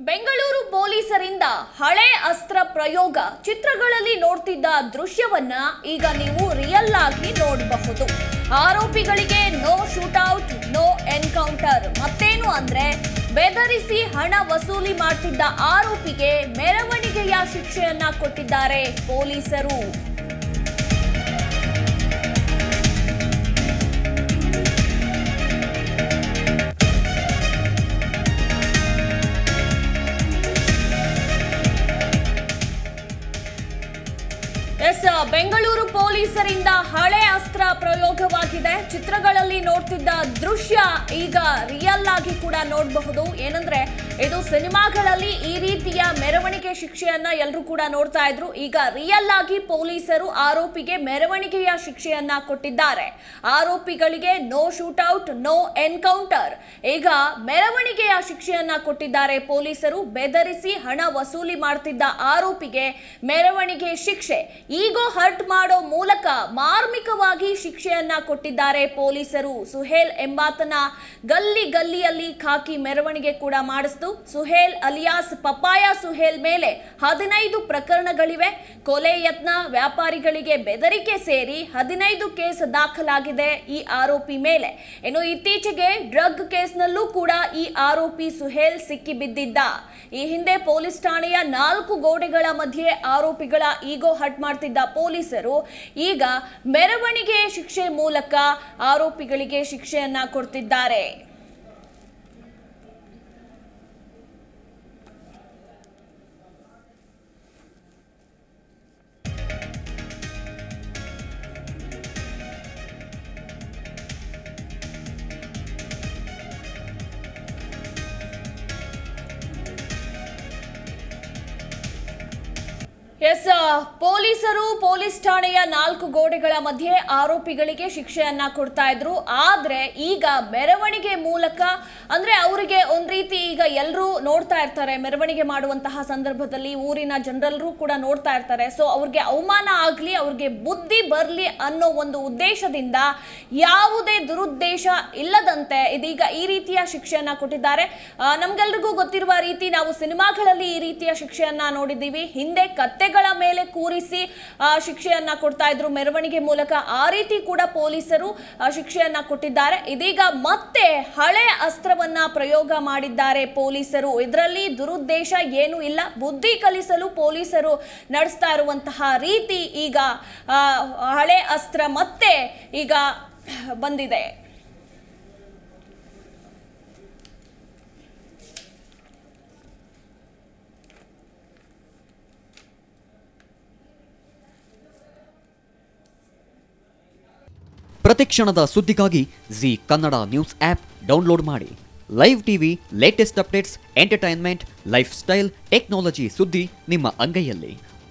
ಬೆಂಗಳೂರು ಪೊಲೀಸರಿಂದ ಹಳೆ ಅಸ್ತ್ರ ಪ್ರಯೋಗ ಚಿತ್ರಗಳಲ್ಲಿ ನೋಡ್ತಿದ್ದ ದೃಶ್ಯವನ್ನ ಈಗ ನೀವು ರಿಯಲ್ ಆಗಿ ನೋಡಬಹುದು ಆರೋಪಿಗಳಿಗೆ ನೋ ಶೂಟೌಟ್ ನೋ ಎನ್ಕೌಂಟರ್ ಮತ್ತೇನು ಅಂದ್ರೆ ಬೆದರಿಸಿ ಹಣ ವಸೂಲಿ ಮಾಡ್ತಿದ್ದ ಆರೋಪಿಗೆ ಮೆರವಣಿಗೆಯ ಶಿಕ್ಷೆಯನ್ನ ಕೊಟ್ಟಿದ್ದಾರೆ ಪೊಲೀಸರು ಎಸ್ ಬೆಂಗಳೂರು ಪೊಲೀಸರಿಂದ ಹಳೆ ಅಸ್ತ್ರ ಪ್ರಯೋಗವಾಗಿದೆ ಚಿತ್ರಗಳಲ್ಲಿ ನೋಡ್ತಿದ್ದ ದೃಶ್ಯ ಈಗ ರಿಯಲ್ ಆಗಿ ಕೂಡ ನೋಡಬಹುದು ಏನಂದ್ರೆ ಇದು ಸಿನಿಮಾಗಳಲ್ಲಿ ಈ ರೀತಿಯ ಮೆರವಣಿಗೆ ಶಿಕ್ಷೆಯನ್ನ ಎಲ್ಲರೂ ಕೂಡ ನೋಡ್ತಾ ಇದ್ರು ಈಗ ರಿಯಲ್ ಆಗಿ ಪೊಲೀಸರು ಆರೋಪಿಗೆ ಮೆರವಣಿಗೆಯ ಶಿಕ್ಷೆಯನ್ನ ಕೊಟ್ಟಿದ್ದಾರೆ ಆರೋಪಿಗಳಿಗೆ ನೋ ಶೂಟೌಟ್ ನೋ ಎನ್ಕೌಂಟರ್ ಈಗ ಮೆರವಣಿಗೆಯ ಶಿಕ್ಷೆಯನ್ನ ಕೊಟ್ಟಿದ್ದಾರೆ ಪೊಲೀಸರು ಬೆದರಿಸಿ ಹಣ ವಸೂಲಿ ಮಾಡ್ತಿದ್ದ ಆರೋಪಿಗೆ ಮೆರವಣಿಗೆ ಶಿಕ್ಷೆ ಈಗೋ ಹರ್ಟ್ ಮಾಡೋ ಮೂಲಕ ಮಾರ್ಮಿಕವಾಗಿ ಶಿಕ್ಷೆಯನ್ನ ಕೊಟ್ಟಿದ್ದಾರೆ ಪೊಲೀಸರು ಸುಹೇಲ್ ಎಂಬಾತನ ಗಲ್ಲಿ ಗಲ್ಲಿಯಲ್ಲಿ ಖಾಕಿ ಮೆರವಣಿಗೆ ಕೂಡ ಮಾಡಿಸ್ತು ಸುಹೇಲ್ ಅಲಿಯಾಸ್ ಪಪಾಯ ಸುಹೇಲ್ ಮೇಲೆ ಹದಿನೈದು ಪ್ರಕರಣಗಳಿವೆ ಕೊಲೆ ಯತ್ನ ವ್ಯಾಪಾರಿಗಳಿಗೆ ಬೆದರಿಕೆ ಸೇರಿ ಹದಿನೈದು ಕೇಸ್ ದಾಖಲಾಗಿದೆ ಈ ಆರೋಪಿ ಮೇಲೆ ಇನ್ನು ಇತ್ತೀಚೆಗೆ ಡ್ರಗ್ ಕೇಸ್ನಲ್ಲೂ ಕೂಡ ಈ ಆರೋಪಿ ಸುಹೇಲ್ ಸಿಕ್ಕಿಬಿದ್ದಿದ್ದ ಈ ಹಿಂದೆ ಪೊಲೀಸ್ ಠಾಣೆಯ ನಾಲ್ಕು ಗೋಡೆಗಳ ಮಧ್ಯೆ ಆರೋಪಿಗಳ ಈಗೋ ಹಟ್ ಮಾಡ್ತಿದ್ದ ಪೊಲೀಸರು ಈಗ ಮೆರವಣಿಗೆ ಶಿಕ್ಷೆ ಮೂಲಕ ಆರೋಪಿಗಳಿಗೆ ಶಿಕ್ಷೆಯನ್ನ ಕೊಡ್ತಿದ್ದಾರೆ ಎಸ್ ಪೊಲೀಸರು ಪೊಲೀಸ್ ಠಾಣೆಯ ನಾಲ್ಕು ಗೋಡೆಗಳ ಮಧ್ಯೆ ಆರೋಪಿಗಳಿಗೆ ಶಿಕ್ಷೆಯನ್ನ ಕೊಡ್ತಾ ಇದ್ರು ಆದ್ರೆ ಈಗ ಮೆರವಣಿಗೆ ಮೂಲಕ ಅಂದ್ರೆ ಅವರಿಗೆ ಒಂದ್ ರೀತಿ ಈಗ ಎಲ್ಲರೂ ನೋಡ್ತಾ ಇರ್ತಾರೆ ಮೆರವಣಿಗೆ ಮಾಡುವಂತಹ ಸಂದರ್ಭದಲ್ಲಿ ಊರಿನ ಜನರೆಲ್ಲರೂ ಕೂಡ ನೋಡ್ತಾ ಇರ್ತಾರೆ ಸೊ ಅವ್ರಿಗೆ ಅವಮಾನ ಆಗ್ಲಿ ಅವ್ರಿಗೆ ಬುದ್ಧಿ ಬರ್ಲಿ ಅನ್ನೋ ಒಂದು ಉದ್ದೇಶದಿಂದ ಯಾವುದೇ ದುರುದ್ದೇಶ ಇಲ್ಲದಂತೆ ಇದೀಗ ಈ ರೀತಿಯ ಶಿಕ್ಷೆಯನ್ನ ಕೊಟ್ಟಿದ್ದಾರೆ ಆ, ನಮ್ಗೆಲ್ರಿಗೂ ಗೊತ್ತಿರುವ ರೀತಿ ನಾವು ಸಿನಿಮಾಗಳಲ್ಲಿ ಈ ರೀತಿಯ ಶಿಕ್ಷೆಯನ್ನ ನೋಡಿದ್ದೀವಿ ಹಿಂದೆ ಕತ್ತೆಗಳ ಮೇಲೆ ಕೂರಿಸಿ ಆ, ಶಿಕ್ಷೆಯನ್ನ ಕೊಡ್ತಾ ಇದ್ರು ಮೆರವಣಿಗೆ ಮೂಲಕ ಆ ರೀತಿ ಕೂಡ ಪೊಲೀಸರು ಆ, ಶಿಕ್ಷೆಯನ್ನ ಕೊಟ್ಟಿದ್ದಾರೆ ಇದೀಗ ಮತ್ತೆ ಹಳೆ ಅಸ್ತ್ರವನ್ನ ಪ್ರಯೋಗ ಮಾಡಿದ್ದಾರೆ ಪೊಲೀಸರು ಇದರಲ್ಲಿ ದುರುದ್ದೇಶ ಏನೂ ಇಲ್ಲ ಬುದ್ಧಿ ಕಲಿಸಲು ಪೊಲೀಸರು ನಡೆಸ್ತಾ ಇರುವಂತಹ ರೀತಿ ಈಗ ಆ, ಹಳೆ ಅಸ್ತ್ರ ಮತ್ತೆ ಈಗ ಬಂದಿದೆ ಪ್ರತಿಕ್ಷಣದ ಸುದ್ದಿಗಾಗಿ Z Kannada news app download ಮಾಡಿ live TV latest updates entertainment lifestyle technology ಸುದ್ದಿ ನಿಮ್ಮ ಅಂಗೈಯಲ್ಲಿ